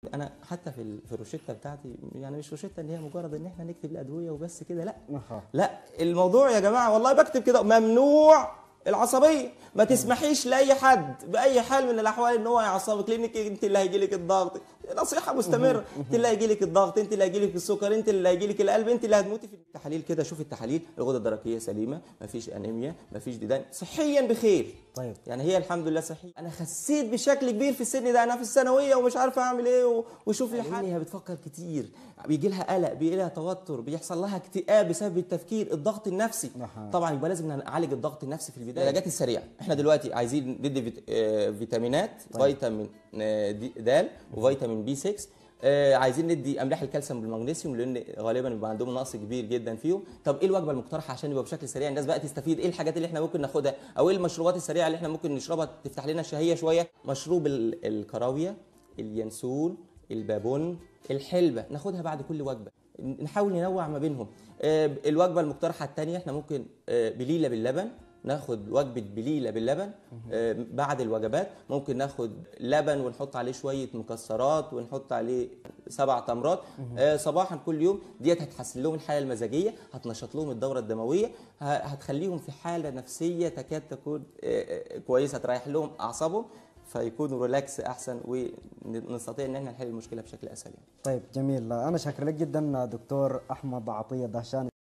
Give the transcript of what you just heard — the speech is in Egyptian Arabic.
انا حتى في ال- في الروشته بتاعتي يعني مش روشته ان هي مجرد ان احنا نكتب الادويه وبس كده لا أها. لا الموضوع يا جماعه والله بكتب كده ممنوع العصبيه ما تسمحيش لاي حد باي حال من الاحوال ان هو يعصبك لانك انت اللي هيجي لك الضغط نصيحه مستمره انت اللي هيجي لك الضغط انت اللي هيجي لك السكر انت اللي هيجي لك القلب انت اللي هتموتي في التحاليل كده شوف التحاليل الغده الدرقيه سليمه ما فيش انيميا ما فيش ديدان صحيا بخير طيب يعني هي الحمد لله صحية انا خسيت بشكل كبير في السن ده انا في الثانويه ومش عارفه اعمل ايه و- وشوفي حالي هي بتفكر كتير بيجي لها قلق بيجي لها توتر بيحصل لها اكتئاب بسبب التفكير الضغط النفسي أها. طبعا يبقى لازم نعالج الضغط النفسي في البدايه العلاجات السريعه احنا دلوقتي عايزين ندي فيت- آه، فيتامينات فيتامين آه، دي- د وفيتامين بي 6 آه، عايزين ندي املاح الكالسيوم بالمغنيسيوم لان غالبا بيبقى عندهم نقص كبير جدا فيهم طب ايه الوجبه المقترحه عشان يبقى بشكل سريع الناس بقى تستفيد ايه الحاجات اللي احنا ممكن ناخدها او ايه المشروبات السريعه اللي احنا ممكن نشربها تفتح لنا الشهيه شويه مشروب ال- الكراويه اليانسون البابون الحلبه ناخدها بعد كل وجبه نحاول ننوع ما بينهم آه، الوجبه المقترحه الثانيه احنا ممكن آه، بليله باللبن ناخد وجبه بليله باللبن آه، بعد الوجبات ممكن ناخد لبن ونحط عليه شويه مكسرات ونحط عليه سبع تمرات آه، صباحا كل يوم ديت هتحسن لهم الحاله المزاجيه هتنشط لهم الدوره الدمويه ه- هتخليهم في حاله نفسيه تكاد تكون آه، آه، كويسه تريح لهم اعصابهم فيكونوا ريلاكس احسن ونستطيع ان احنا نحل المشكله بشكل اسهل يعني. طيب جميل انا شاكر لك جدا دكتور احمد عطيه دهشان